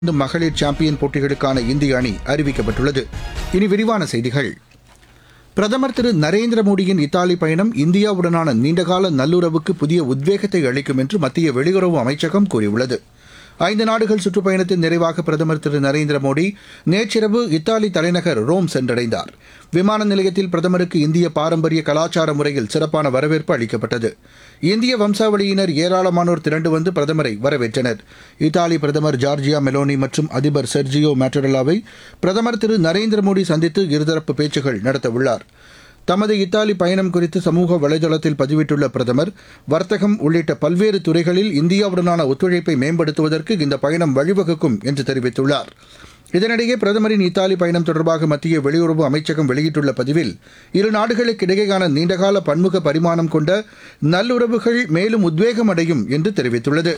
இந்த மகளிர் சாம்பியன் போட்டிகளுக்கான இந்திய அணி அறிவிக்கப்பட்டுள்ளது இனி விரிவான செய்திகள் பிரதமர் திரு நரேந்திர மோடியின் இத்தாலி பயணம் இந்தியாவுடனான நீண்டகால நல்லுறவுக்கு புதிய உத்வேகத்தை அளிக்கும் என்று மத்திய வெளியுறவு அமைச்சகம் கூறியுள்ளது ஐந்து நாடுகள் சுற்றுப்பயணத்தின் நிறைவாக பிரதமர் திரு நரேந்திர மோடி நேற்றிரவு இத்தாலி தலைநகர் ரோம் சென்றடைந்தார் விமான நிலையத்தில் பிரதமருக்கு இந்திய பாரம்பரிய கலாச்சார முறையில் சிறப்பான வரவேற்பு அளிக்கப்பட்டது இந்திய வம்சாவளியினர் ஏராளமானோர் திரண்டு வந்து பிரதமரை வரவேற்றனர் இத்தாலி பிரதமர் ஜார்ஜியா மெலோனி மற்றும் அதிபர் செர்ஜியோ மேட்டரலாவை பிரதமர் திரு நரேந்திர மோடி சந்தித்து இருதரப்பு பேச்சுகள் நடத்தவுள்ளார் தமது இத்தாலி பயணம் குறித்து சமூக வலைதளத்தில் பதிவிட்டுள்ள பிரதமர் வர்த்தகம் உள்ளிட்ட பல்வேறு துறைகளில் இந்தியாவுடனான ஒத்துழைப்பை மேம்படுத்துவதற்கு இந்த பயணம் வழிவகுக்கும் என்று தெரிவித்துள்ளார் இதனிடையே பிரதமரின் இத்தாலி பயணம் தொடர்பாக மத்திய வெளியுறவு அமைச்சகம் வெளியிட்டுள்ள பதிவில் இரு நாடுகளுக்கிடையேயான நீண்டகால பன்முக பரிமாணம் கொண்ட நல்லுறவுகள் மேலும் உத்வேகம் அடையும் என்று தெரிவித்துள்ளது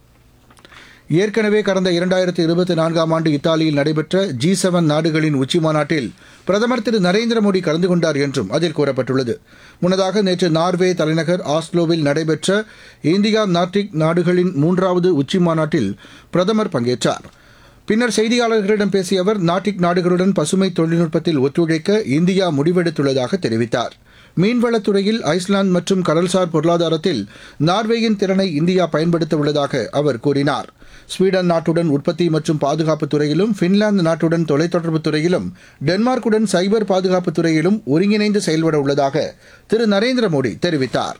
ஏற்கனவே கடந்த இரண்டாயிரத்தி இருபத்தி நான்காம் ஆண்டு இத்தாலியில் நடைபெற்ற ஜி செவன் நாடுகளின் உச்சிமாநாட்டில் பிரதமர் திரு நரேந்திர மோடி கலந்து கொண்டார் என்றும் அதில் கூறப்பட்டுள்ளது முன்னதாக நேற்று நார்வே தலைநகர் ஆஸ்லோவில் நடைபெற்ற இந்தியா நார்டிக் நாடுகளின் மூன்றாவது உச்சிமாநாட்டில் பிரதமர் பங்கேற்றார் பின்னர் செய்தியாளர்களிடம் பேசிய அவர் நாட்டிக் நாடுகளுடன் பசுமை தொழில்நுட்பத்தில் ஒத்துழைக்க இந்தியா முடிவெடுத்துள்ளதாக தெரிவித்தார் மீன்வளத்துறையில் ஐஸ்லாந்து மற்றும் கடல்சார் பொருளாதாரத்தில் நார்வேயின் திறனை இந்தியா பயன்படுத்த உள்ளதாக அவர் கூறினார் ஸ்வீடன் நாட்டுடன் உற்பத்தி மற்றும் பாதுகாப்புத் துறையிலும் பின்லாந்து நாட்டுடன் தொலைத்தொடர்பு துறையிலும் டென்மார்க்குடன் சைபர் பாதுகாப்புத் துறையிலும் ஒருங்கிணைந்து செயல்பட உள்ளதாக திரு நரேந்திர மோடி தெரிவித்தார்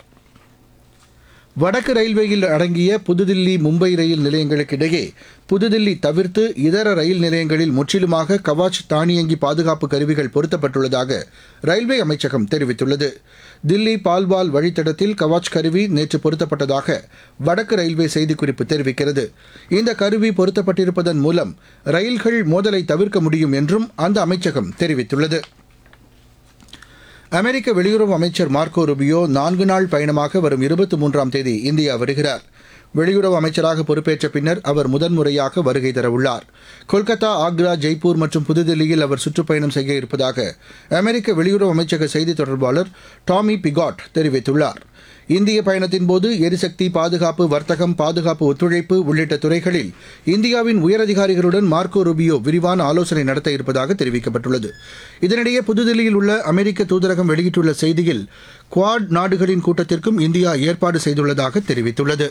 வடக்கு ரயில்வேயில் அடங்கிய புதுதில்லி மும்பை ரயில் நிலையங்களுக்கிடையே புதுதில்லி தவிர்த்து இதர ரயில் நிலையங்களில் முற்றிலுமாக கவாச் தானியங்கி பாதுகாப்பு கருவிகள் பொருத்தப்பட்டுள்ளதாக ரயில்வே அமைச்சகம் தெரிவித்துள்ளது தில்லி பால்வால் வழித்தடத்தில் கவாச் கருவி நேற்று பொருத்தப்பட்டதாக வடக்கு ரயில்வே செய்திக்குறிப்பு தெரிவிக்கிறது இந்த கருவி பொருத்தப்பட்டிருப்பதன் மூலம் ரயில்கள் மோதலை தவிர்க்க முடியும் என்றும் அந்த அமைச்சகம் தெரிவித்துள்ளது அமெரிக்க வெளியுறவு அமைச்சர் மார்க்கோ ருபியோ நான்கு நாள் பயணமாக வரும் இருபத்தி மூன்றாம் தேதி இந்தியா வருகிறார் வெளியுறவு அமைச்சராக பொறுப்பேற்ற பின்னர் அவர் முதன்முறையாக வருகை தரவுள்ளார் கொல்கத்தா ஆக்ரா ஜெய்ப்பூர் மற்றும் புதுதில்லியில் அவர் சுற்றுப்பயணம் செய்ய இருப்பதாக அமெரிக்க வெளியுறவு அமைச்சக செய்தி தொடர்பாளர் டாமி பிகாட் தெரிவித்துள்ளார் இந்திய பயணத்தின்போது எரிசக்தி பாதுகாப்பு வர்த்தகம் பாதுகாப்பு ஒத்துழைப்பு உள்ளிட்ட துறைகளில் இந்தியாவின் உயரதிகாரிகளுடன் மார்க்கோ ரூபியோ விரிவான ஆலோசனை நடத்த இருப்பதாக தெரிவிக்கப்பட்டுள்ளது இதனிடையே புதுதில்லியில் உள்ள அமெரிக்க தூதரகம் வெளியிட்டுள்ள செய்தியில் குவாட் நாடுகளின் கூட்டத்திற்கும் இந்தியா ஏற்பாடு செய்துள்ளதாக தெரிவித்துள்ளது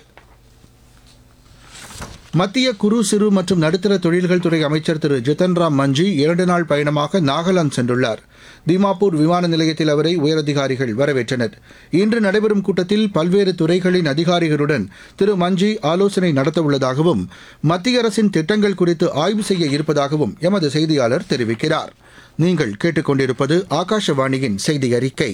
மத்திய குறு சிறு மற்றும் நடுத்தர தொழில்கள் துறை அமைச்சர் திரு ஜித்தன் ராம் மஞ்சி இரண்டு நாள் பயணமாக நாகாலாந்து சென்றுள்ளார் தீமாப்பூர் விமான நிலையத்தில் அவரை உயரதிகாரிகள் வரவேற்றனர் இன்று நடைபெறும் கூட்டத்தில் பல்வேறு துறைகளின் அதிகாரிகளுடன் திரு மஞ்சி ஆலோசனை நடத்தவுள்ளதாகவும் மத்திய அரசின் திட்டங்கள் குறித்து ஆய்வு செய்ய இருப்பதாகவும் எமது செய்தியாளர் தெரிவிக்கிறார் நீங்கள் கேட்டுக்கொண்டிருப்பது ஆகாஷவாணியின் செய்தி அறிக்கை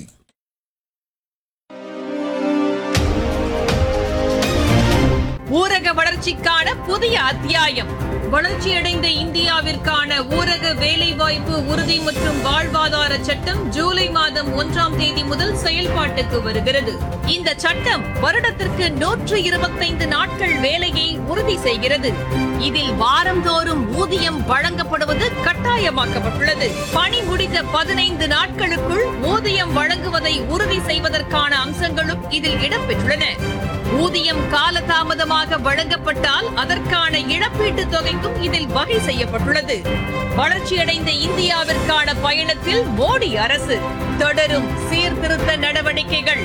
ஊரக வளர்ச்சிக்கான புதிய அத்தியாயம் வளர்ச்சியடைந்த இந்தியாவிற்கான ஊரக வேலைவாய்ப்பு உறுதி மற்றும் வாழ்வாதார சட்டம் ஜூலை மாதம் ஒன்றாம் தேதி முதல் செயல்பாட்டுக்கு வருகிறது இந்த சட்டம் வருடத்திற்கு நூற்று இருபத்தைந்து நாட்கள் வேலையை உறுதி செய்கிறது இதில் வாரந்தோறும் ஊதியம் வழங்கப்படுவது கட்டாயமாக்கப்பட்டுள்ளது பணி முடிந்த பதினைந்து நாட்களுக்குள் ஊதியம் வழங்குவதை உறுதி செய்வதற்கான அம்சங்களும் இதில் இடம்பெற்றுள்ளன ஊதியம் காலதாமதமாக வழங்கப்பட்டால் அதற்கான இழப்பீட்டுத் தொகைக்கும் இதில் வகை செய்யப்பட்டுள்ளது வளர்ச்சியடைந்த இந்தியாவிற்கான பயணத்தில் மோடி அரசு தொடரும் சீர்திருத்த நடவடிக்கைகள்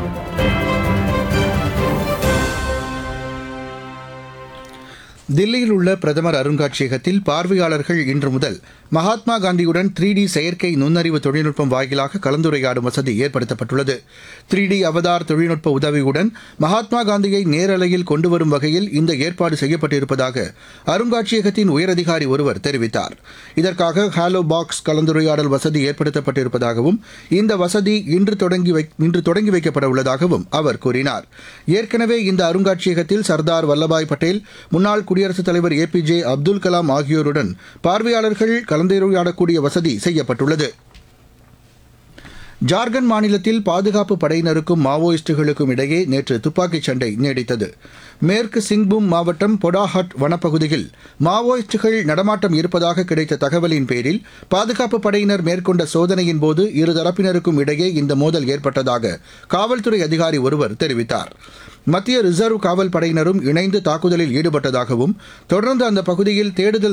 தில்லியில் உள்ள பிரதமர் அருங்காட்சியகத்தில் பார்வையாளர்கள் இன்று முதல் மகாத்மா காந்தியுடன் த்ரீ டி செயற்கை நுண்ணறிவு தொழில்நுட்பம் வாயிலாக கலந்துரையாடும் வசதி ஏற்படுத்தப்பட்டுள்ளது த்ரீ டி அவதார் தொழில்நுட்ப உதவியுடன் மகாத்மா காந்தியை நேரலையில் கொண்டு வரும் வகையில் இந்த ஏற்பாடு செய்யப்பட்டிருப்பதாக அருங்காட்சியகத்தின் உயரதிகாரி ஒருவர் தெரிவித்தார் இதற்காக ஹாலோ பாக்ஸ் கலந்துரையாடல் வசதி ஏற்படுத்தப்பட்டிருப்பதாகவும் இந்த வசதி இன்று தொடங்கி வை இன்று தொடங்கி வைக்கப்பட உள்ளதாகவும் அவர் கூறினார் ஏற்கனவே இந்த அருங்காட்சியகத்தில் சர்தார் வல்லபாய் பட்டேல் முன்னாள் குடியரசுத் தலைவர் A P J Abdul Kalam ஆகியோருடன் பார்வையாளர்கள் கலந்துரையாடக்கூடிய வசதி செய்யப்பட்டுள்ளது ஜார்க்கண்ட் மாநிலத்தில் பாதுகாப்பு படையினருக்கும் மாவோயிஸ்டுகளுக்கும் இடையே நேற்று துப்பாக்கிச் சண்டை நீடித்தது மேற்கு சிங்பூம் மாவட்டம் பொடாஹட் வனப்பகுதியில் மாவோயிஸ்டுகள் நடமாட்டம் இருப்பதாக கிடைத்த தகவலின் பேரில் பாதுகாப்பு படையினர் மேற்கொண்ட சோதனையின் போது இருதரப்பினருக்கும் இடையே இந்த மோதல் ஏற்பட்டதாக காவல்துறை அதிகாரி ஒருவர் தெரிவித்தார் மத்திய ரிசர்வ் காவல் படையினரும் இணைந்து தாக்குதலில் ஈடுபட்டதாகவும் தொடர்ந்து அந்த பகுதியில் தேடுதல்